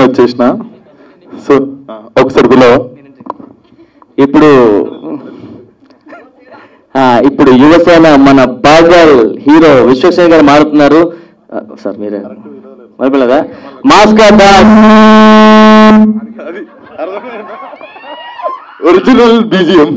వచ్చేసిన సో ఒకసారి పిలవ ఇప్పుడు ఆ, ఇప్పుడు యువసేన మన బాజల్ హీరో విశ్వక్సేన్ గారు మారుతున్నారు ఆ, సార్ మీరే మరిపిల్లదా మాస్కా దాస్ original BGM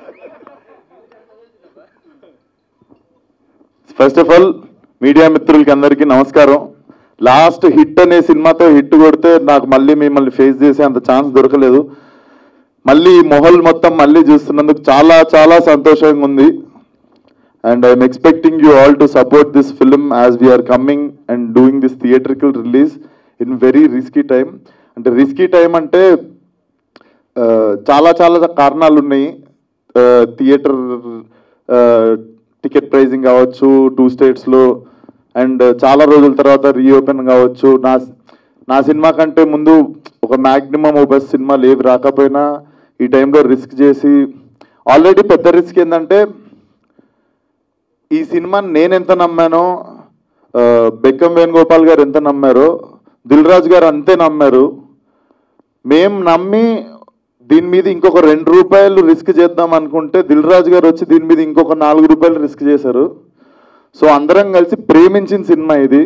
first of all media మిత్రులకి అందరికీ నమస్కారం లాస్ట్ హిట్ అనే సినిమాతో హిట్ కొడితే నాకు మళ్ళీ మిమ్మల్ని ఫేస్ చేసే అంత ఛాన్స్ దొరకలేదు మళ్ళీ ఈ మొహల్ మొత్తం మళ్ళీ చూస్తున్నందుకు చాలా చాలా సంతోషంగా ఉంది and I'm expecting you all to support this film as we're coming and doing this theatrical release in very risky time అంటే రిస్కీ టైం అంటే ఆ, చాలా చాలా కారణాలు ఉన్నాయి థియేటర్ టికెట్ ప్రైజింగ్ కావచ్చు టూ స్టేట్స్లో అండ్ చాలా రోజుల తర్వాత రీఓపెన్ కావచ్చు నా నా సినిమా కంటే ముందు ఒక మ్యాక్సిమం ఓ బస్ సినిమాలు ఏవి రాకపోయినా ఈ టైంలో రిస్క్ చేసి ఆల్రెడీ పెద్ద రిస్క్ ఏంటంటే ఈ సినిమాని నేను ఎంత నమ్మానో ఆ, బెక్కం వేణుగోపాల్ గారు ఎంత నమ్మారో దిల్ రాజు గారు అంతే నమ్మారు మేం నమ్మి దీని మీద ఇంకొక రెండు రూపాయలు రిస్క్ చేద్దాం అనుకుంటే దిల్ రాజు గారు వచ్చి దీని మీద ఇంకొక నాలుగు రూపాయలు రిస్క్ చేశారు సో అందరం కలిసి ప్రేమించిన సినిమా ఇది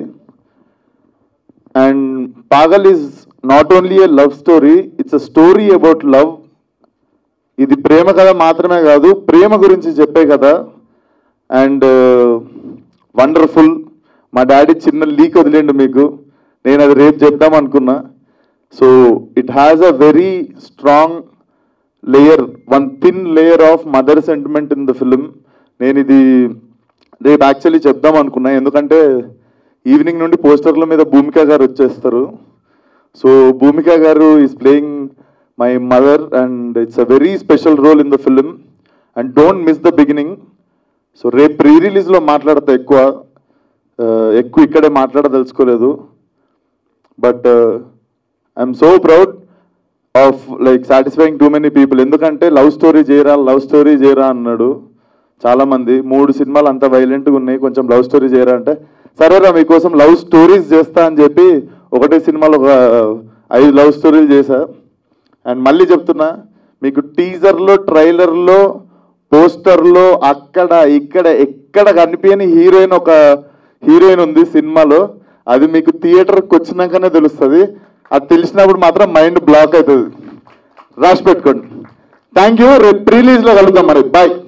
and Paagal is not only a love story it's a story about love ఇది ప్రేమ కథ మాత్రమే కాదు ప్రేమ గురించి చెప్పే కదా అండ్ వండర్ఫుల్ మా డాడీ చిన్న లీక్ వదిలేండు మీకు నేను అది రేపు చెప్దాం అనుకున్నా so it has a very strong layer one thin layer of mother sentiment in the film నేను ఇది రేపు యాక్చువల్లీ చెప్దాం అనుకున్నా ఎందుకంటే ఈవినింగ్ నుండి పోస్టర్ల మీద భూమిక గారు వచ్చేస్తారు సో భూమిక గారు is playing my mother and it's a very special role in the film and don't miss the beginning so రేపు ప్రీ రిలీజ్లో మాట్లాడతా ఎక్కువ ఆ, ఎక్కువ ఇక్కడే మాట్లాడదలుచుకోలేదు but I'm so proud of like satisfying too many people ఎందుకంటే లవ్ స్టోరీ చేయరా లవ్ స్టోరీ చేయరా అన్నాడు చాలా మంది మూడు సినిమాలు అంత వైలెంట్గా ఉన్నాయి కొంచెం లవ్ స్టోరీ చేయరా అంటే సరేరా మీకోసం లవ్ స్టోరీస్ చేస్తా అని చెప్పి ఒకటే సినిమాలో ఒక ఐదు లవ్ స్టోరీలు చేశా అండ్ మళ్ళీ చెప్తున్నా మీకు టీజర్లో ట్రైలర్లో పోస్టర్లో అక్కడ ఇక్కడ ఎక్కడ కనిపించని హీరోయిన్ ఒక హీరోయిన్ ఉంది సినిమాలో అది మీకు థియేటర్కి వచ్చినాకనే తెలుస్తుంది అది తెలిసినప్పుడు మాత్రం మైండ్ బ్లాక్ అవుతుంది రాసి పెట్టుకోండి థ్యాంక్ యూ రేపు రిలీజ్లో కలుద్దాం మరి బాయ్